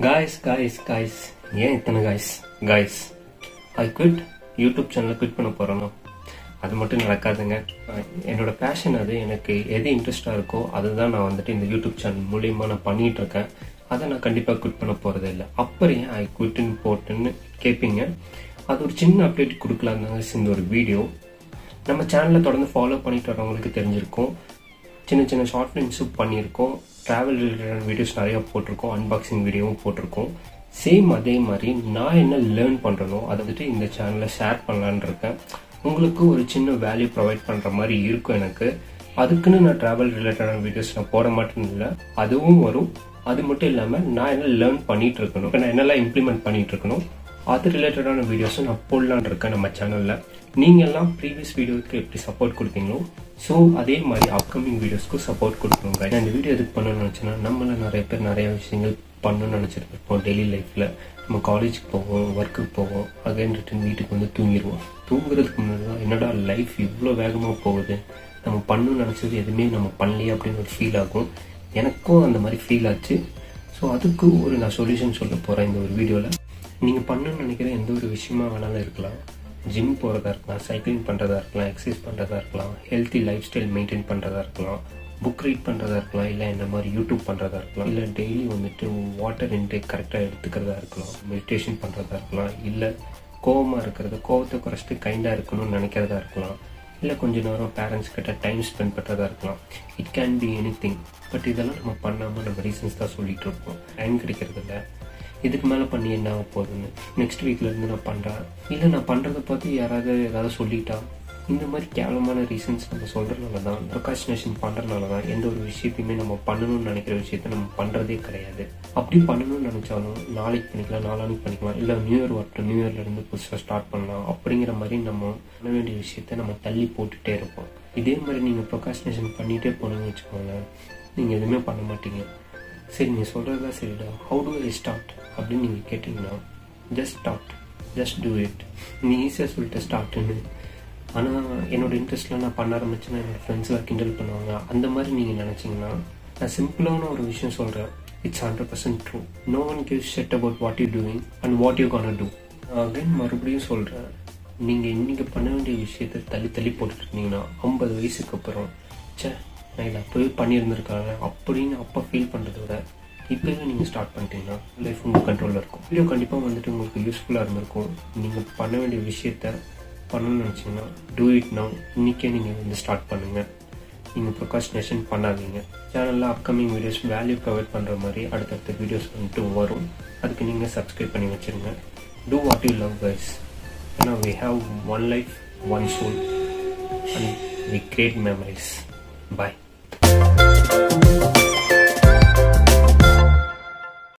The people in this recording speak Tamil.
காய்ஸ் காய்ஸ் காய்ஸ் ஏன் இத்தனை guys guys I quit YouTube சேனலை குவிட் பண்ண போகிறேன்னா அது மட்டும் நடக்காதுங்க அஹ் என்னோட பேஷன் அது எனக்கு எது இன்ட்ரெஸ்டாக இருக்கோ அதுதான் நான் வந்துட்டு இந்த யூடியூப் சேனல் மூலியமாக நான் பண்ணிட்டு இருக்கேன் அதை நான் கண்டிப்பாக குவிட் பண்ண போகிறதே இல்லை அப்புறம் ஏன் ஐ குவிட்னு போட்டுன்னு கேட்பீங்க அது ஒரு சின்ன அப்டேட் கொடுக்கலாம் தாங்க இந்த ஒரு வீடியோ நம்ம சேனலை தொடர்ந்து ஃபாலோ பண்ணிட்டு வரவங்களுக்கு தெரிஞ்சிருக்கும் சின்ன சின்ன ஷார்ட் ஃபிலிம்ஸும் பண்ணியிருக்கோம் ட்ராவல் ரிலேட்டட் வீடியோஸ் நிறைய போட்டிருக்கோம் அன்பாக்சிங் வீடியோவும் போட்டிருக்கோம் சேம் அதே மாதிரி நான் என்ன லேர்ன் பண்ணுறனோ அதை வந்துட்டு இந்த சேனலில் ஷேர் பண்ணலான்னு இருக்கேன் உங்களுக்கு ஒரு சின்ன வேல்யூ ப்ரொவைட் பண்ணுற மாதிரி இருக்கும் எனக்கு அதுக்குன்னு நான் ட்ராவல் ரிலேட்டடான வீடியோஸ் நான் போட மாட்டேன்னு இல்லை அதுவும் வரும் அது மட்டும் இல்லாமல் நான் என்ன லேர்ன் பண்ணிட்டு இருக்கணும் இப்போ நான் என்னெல்லாம் இம்ப்ளிமெண்ட் பண்ணிட்டு இருக்கணும் அது ரிலேட்டடான வீடியோஸும் நான் போடலான்னு இருக்கேன் நம்ம சேனலில் நீங்கள் எல்லாம் ப்ரீவியஸ் வீடியோவுக்கு எப்படி சப்போர்ட் கொடுத்தீங்களோ ஸோ அதே மாதிரி அப்கமிங் வீடியோஸ்க்கும் சப்போர்ட் கொடுக்கணும் guys. நான் இந்த வீடியோ எதுக்கு பண்ணணும்னு நினச்சேன்னா நம்மள நிறைய பேர் நிறைய விஷயங்கள் பண்ணணும்னு நினச்சிட்டு இருப்போம் டெய்லி லைஃப்பில் நம்ம காலேஜுக்கு போவோம் ஒர்க்குக்கு போவோம் அகைன் ரிட்டன் வீட்டுக்கு வந்து தூங்கிடுவோம் தூங்குறதுக்கு முன்னாடி தான் என்னடா லைஃப் இவ்வளோ வேகமாக போகுது நம்ம பண்ணணும்னு நினச்சது எதுவுமே நம்ம பண்ணலையே அப்படின்னு ஒரு ஃபீல் ஆகும் எனக்கும் அந்த மாதிரி ஃபீல் ஆச்சு ஸோ அதுக்கு ஒரு நான் சொல்யூஷன் சொல்ல போகிறேன் இந்த ஒரு வீடியோவில் நீங்கள் பண்ணணும்னு நினைக்கிற எந்த ஒரு விஷயமா வேணாலும் இருக்கலாம் ஜிம் போகிறதா இருக்கலாம் சைக்கிளிங் பண்ணுறதா இருக்கலாம் எக்ஸசைஸ் பண்ணுறதா இருக்கலாம் ஹெல்த்தி லைஃப் ஸ்டைல் மெயின்டைன் பண்ணுறதா இருக்கலாம் புக் ரீட் பண்ணுறதா இருக்கலாம் இல்லை இந்த மாதிரி யூடியூப் பண்ணுறதா இருக்கலாம் இல்லை டெய்லி வந்துட்டு வாட்டர் இன்டேக் கரெக்டாக எடுத்துக்கிறதா இருக்கலாம் மெடிடேஷன் பண்ணுறதா இருக்கலாம் இல்லை கோவமாக இருக்கிறது கோவத்தை குறைச்சிட்டு கைண்டாக இருக்கணும்னு நினைக்கிறதா இருக்கலாம் இல்லை கொஞ்ச நேரம் பேரண்ட்ஸ் கிட்ட டைம் ஸ்பெண்ட் பண்ணுறதா இருக்கலாம் it can be anything but இதெல்லாம் நம்ம பண்ணாமல் நம்ம ரீசன்ஸ் தான் சொல்லிட்டு இருப்போம் டைம் கிடைக்கிறது இல்லை இதுக்கு மேலே பண்ணி என்ன ஆக போகுதுன்னு நெக்ஸ்ட் வீக்லேருந்து நான் பண்ணுறேன் இல்லை நான் பண்ணுறதை பார்த்து யாராவது ஏதாவது சொல்லிட்டா இந்த மாதிரி கேவலமான ரீசன்ஸ் நம்ம சொல்கிறதுனால தான் ப்ரொகாஸ்டினேஷன் பண்ணுறதுனால தான் எந்த ஒரு விஷயத்தையுமே நம்ம பண்ணணும்னு நினைக்கிற விஷயத்த நம்ம பண்ணுறதே கிடையாது அப்படி பண்ணணும்னு நினச்சாலும் நாளைக்கு பண்ணிக்கலாம் நாளானைக்கு பண்ணிக்கலாம் இல்லை நியூ இயர் வரட்டும் நியூ இயர்லேருந்து புதுசாக ஸ்டார்ட் பண்ணலாம் அப்படிங்கிற மாதிரி நம்ம பண்ண வேண்டிய விஷயத்த நம்ம தள்ளி போட்டுகிட்டே இருப்போம் இதே மாதிரி நீங்கள் ப்ரொகாஸ்டினேஷன் பண்ணிகிட்டே போனீங்கன்னு வச்சுக்கோங்களேன் நீங்கள் எதுவுமே பண்ண மாட்டீங்க சரி நீ சொல்கிறதா சரிடா ஹவு டு ஐ ஸ்டார்ட் அப்படின்னு நீங்கள் கேட்டிங்கன்னா just start just do it நீ ஈஸியாக சொல்லிட்டு ஸ்டார்ட்னு ஆனால் என்னோட இன்ட்ரெஸ்ட்டில் நான் பண்ண ஆரம்பிச்சேன்னா என்னோட ஃப்ரெண்ட்ஸ்லாம் கிண்டல் பண்ணுவாங்க அந்த மாதிரி நீங்கள் நினச்சிங்கன்னா நான் சிம்பிளான ஒரு விஷயம் சொல்கிறேன் it's hundred percent true no one give shit about what you doing and what you can do again மறுபடியும் சொல்கிறேன் நீங்கள் இன்றைக்கி பண்ண வேண்டிய விஷயத்தை தள்ளி தள்ளி போட்டுட்டு இருந்தீங்கன்னா ஐம்பது வயசுக்கு அப்புறம் ச்சே நான் இதை அப்போவே பண்ணியிருந்திருக்காங்க அப்படின்னு அப்போ ஃபீல் பண்ணுறத விட இப்போவே நீங்கள் ஸ்டார்ட் பண்ணிட்டீங்கன்னா லைஃப் உங்கள் கண்ட்ரோலில் இருக்கும் வீடியோ கண்டிப்பாக வந்துட்டு உங்களுக்கு யூஸ்ஃபுல்லாக இருந்திருக்கும் நீங்கள் பண்ண வேண்டிய விஷயத்த பண்ணணும்னு நினச்சிங்கன்னா டூ இட் நவ் இன்றைக்கே நீங்கள் வந்து ஸ்டார்ட் பண்ணுங்கள் நீங்கள் ப்ரொகாஸ்டினேஷன் பண்ணாதீங்க சேனலில் அப்கமிங் வீடியோஸ் வேல்யூ ப்ரொவைட் பண்ணுற மாதிரி அடுத்தடுத்த வீடியோஸ் வந்துட்டு வரும் அதுக்கு நீங்கள் சப்ஸ்கிரைப் பண்ணி வச்சுருங்க do what you love guys ஏன்னா we have one life one soul and we create memories bye